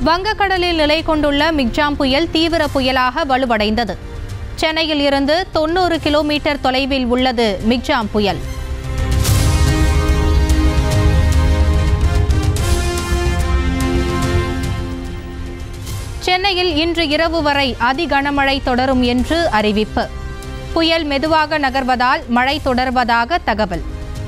வங்கக்கடலில் நிலை கொண்டுள்ள மிக்ஜாம் புயல் தீவிர புயலாக வலுவடைந்தது சென்னையில் இருந்து தொண்ணூறு கிலோமீட்டர் தொலைவில் உள்ளது மிக்ஜாம் புயல் சென்னையில் இன்று இரவு வரை அதி கனமழை தொடரும் என்று அறிவிப்பு புயல் மெதுவாக நகர்வதால் மழை தொடர்வதாக தகவல்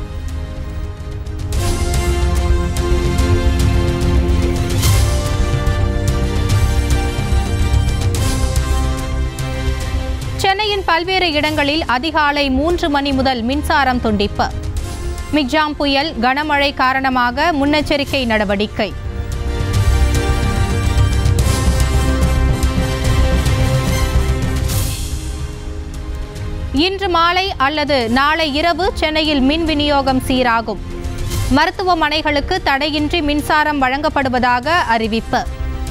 சென்னையின் பல்வேறு இடங்களில் அதிகாலை மூன்று மணி முதல் மின்சாரம் துண்டிப்பு மிக்ஜாம் புயல் கனமழை காரணமாக முன்னெச்சரிக்கை நடவடிக்கை இன்று மாலை அல்லது நாளை இரவு சென்னையில் மின் விநியோகம் சீராகும் மருத்துவமனைகளுக்கு தடையின்றி மின்சாரம் வழங்கப்படுவதாக அறிவிப்பு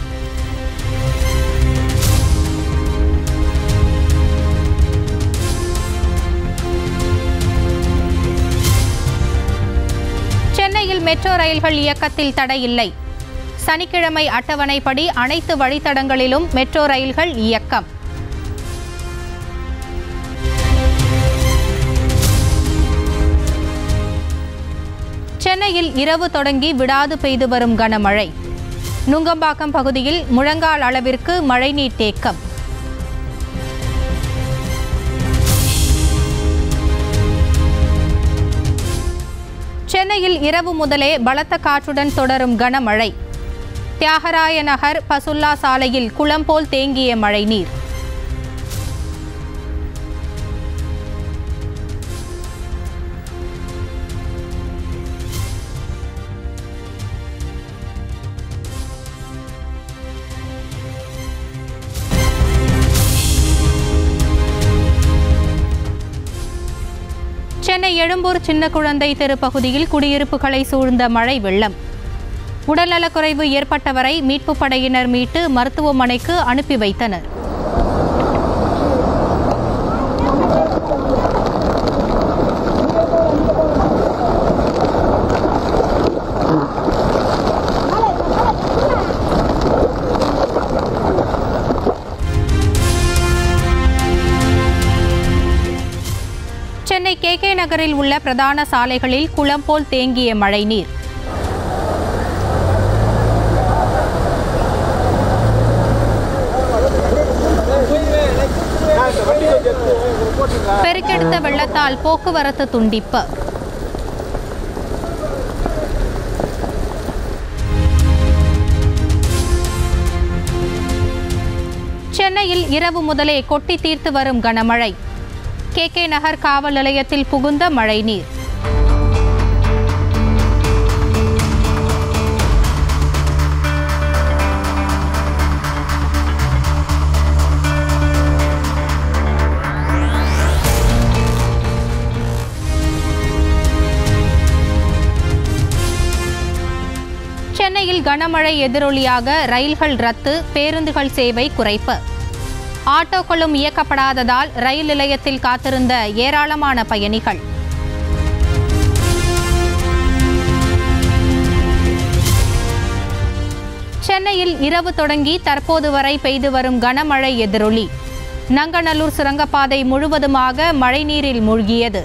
சென்னையில் மெட்ரோ ரயில்கள் இயக்கத்தில் தடையில்லை சனிக்கிழமை அட்டவணைப்படி அனைத்து வழித்தடங்களிலும் மெட்ரோ ரயில்கள் இயக்கம் சென்னையில் இரவு தொடங்கி விடாது பெய்து வரும் கனமழை நுங்கம்பாக்கம் பகுதியில் முழங்கால் அளவிற்கு மழைநீர் தேக்கம் சென்னையில் இரவு முதலே பலத்த காற்றுடன் தொடரும் கனமழை தியாகராய நகர் பசுல்லா சாலையில் குளம் போல் தேங்கிய மழைநீர் சென்னை எழும்பூர் சின்ன குழந்தை தெரு பகுதியில் குடியிருப்புகளை சூழ்ந்த மழை வெள்ளம் உடல்நலக்குறைவு ஏற்பட்டவரை மீட்புப் படையினர் மீட்டு மருத்துவமனைக்கு அனுப்பி வைத்தனர் சென்னை கே கே நகரில் உள்ள பிரதான சாலைகளில் குளம் போல் தேங்கிய மழைநீர் பெருக்கெடுத்த வெள்ளத்தால் போக்குவரத்து துண்டிப்பு சென்னையில் இரவு முதலே கொட்டி தீர்த்து வரும் கனமழை கே கே நகர் காவல் நிலையத்தில் புகுந்த மழைநீர் சென்னையில் கனமழை எதிரொலியாக ரயில்கள் ரத்து பேருந்துகள் சேவை குறைப்பு ஆட்டோக்களும் இயக்கப்படாததால் ரயில் நிலையத்தில் காத்திருந்த ஏராளமான பயணிகள் சென்னையில் இரவு தொடங்கி தற்போது வரை பெய்து வரும் கனமழை எதிரொலி நங்கநல்லூர் சுரங்கப்பாதை முழுவதுமாக மழைநீரில் மூழ்கியது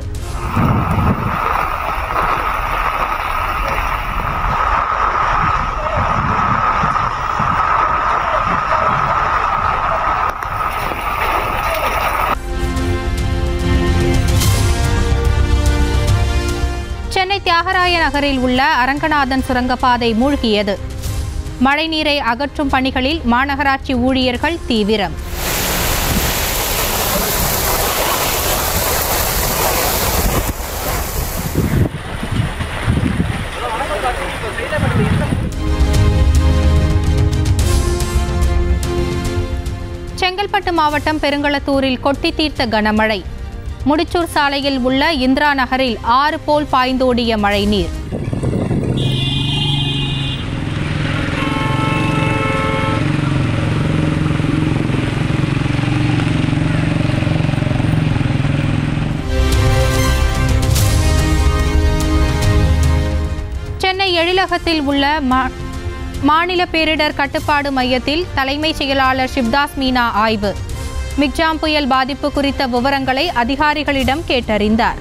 சென்னை தியாகராய நகரில் உள்ள அரங்கநாதன் சுரங்கப்பாதை மூழ்கியது மழைநீரை அகற்றும் பணிகளில் மாநகராட்சி ஊழியர்கள் தீவிரம் செங்கல்பட்டு மாவட்டம் பெருங்களத்தூரில் கொட்டி தீர்த்த கனமழை முடிச்சூர் சாலையில் உள்ள இந்திரா நகரில் ஆறு போல் பாய்ந்தோடிய மழைநீர் சென்னை எழிலகத்தில் உள்ள ம மாநில பேரிடர் கட்டுப்பாடு மையத்தில் தலைமைச் செயலாளர் சிவ்தாஸ் மீனா ஆய்வு மிக்ஜாம் புயல் பாதிப்பு குறித்த விவரங்களை அதிகாரிகளிடம் கேட்டறிந்தார்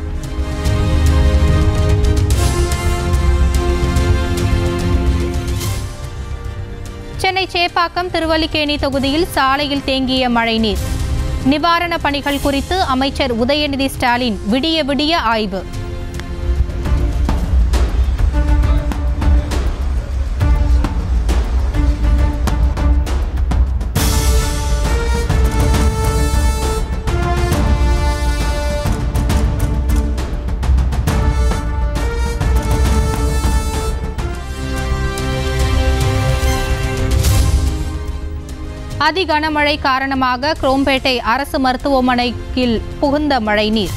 சென்னை சேப்பாக்கம் திருவல்லிக்கேணி தொகுதியில் சாலையில் தேங்கிய மழைநீர் நிவாரணப் பணிகள் குறித்து அமைச்சர் உதயநிதி ஸ்டாலின் விடிய விடிய ஆய்வு அதி கனமழை காரணமாக குரோம்பேட்டை அரசு மருத்துவமனையில் புகுந்த மழைநீர்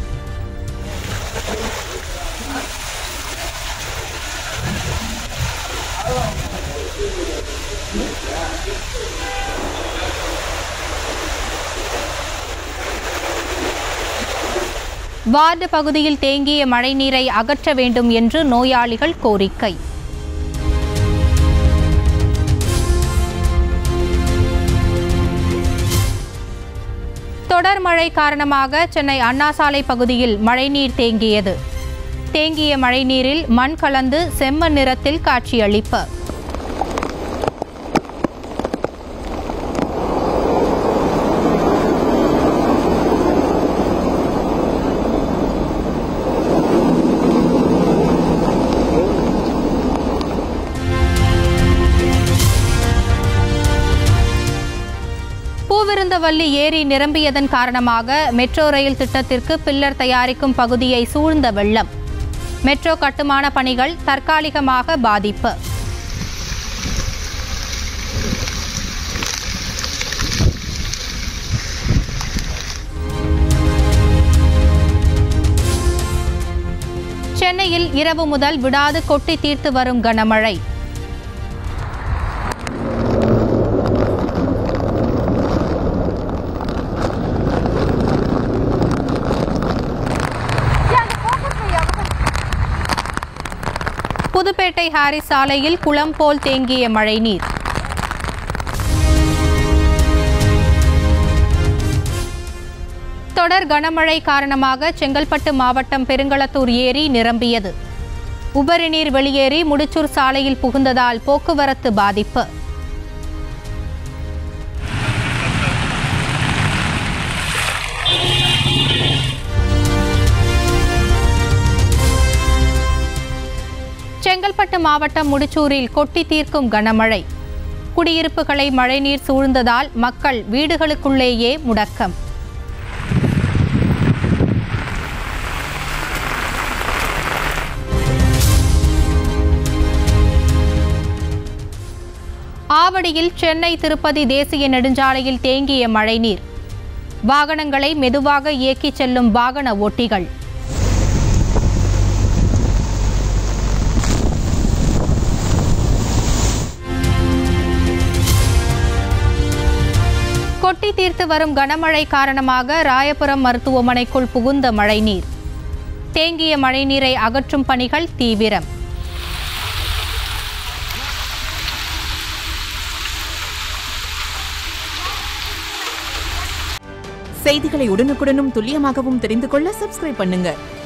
வார்டு பகுதியில் தேங்கிய மழைநீரை அகற்ற வேண்டும் என்று நோயாளிகள் கோரிக்கை தொடர் மழை காரணமாக சென்னை அண்ணா சாலை பகுதியில் மழைநீர் தேங்கியது தேங்கிய மழைநீரில் மண் கலந்து செம்மண் நிறத்தில் காட்சியளிப்பு பூவிருந்தவல்லி ஏரி நிரம்பியதன் காரணமாக மெட்ரோ ரயில் திட்டத்திற்கு பில்லர் தயாரிக்கும் பகுதியை சூழ்ந்த வெள்ளம் மெட்ரோ கட்டுமான பணிகள் தற்காலிகமாக பாதிப்பு சென்னையில் இரவு முதல் விடாது கொட்டி தீர்த்து வரும் கனமழை புதுப்பேட்டை ஹாரிஸ் சாலையில் குளம் போல் தேங்கிய மழைநீர் தொடர் கனமழை காரணமாக செங்கல்பட்டு மாவட்டம் பெருங்களத்தூர் ஏரி நிரம்பியது உபரி நீர் வெளியேறி முடிச்சூர் சாலையில் புகுந்ததால் போக்குவரத்து பாதிப்பு செங்கல்பட்டு மாவட்டம் முடிச்சூரில் கொட்டி தீர்க்கும் கனமழை குடியிருப்புகளை மழைநீர் சூழ்ந்ததால் மக்கள் வீடுகளுக்குள்ளேயே முடக்கம் ஆவடியில் சென்னை திருப்பதி தேசிய நெடுஞ்சாலையில் தேங்கிய மழைநீர் வாகனங்களை மெதுவாக இயக்கிச் செல்லும் வாகன ஓட்டிகள் கொட்டி தீர்த்து வரும் கனமழை காரணமாக ராயபுரம் மருத்துவமனைக்குள் புகுந்த மழைநீர் தேங்கிய மழைநீரை அகற்றும் பணிகள் தீவிரம் செய்திகளை உடனுக்குடனும் துல்லியமாகவும் தெரிந்து கொள்ள சப்ஸ்கிரைப் பண்ணுங்க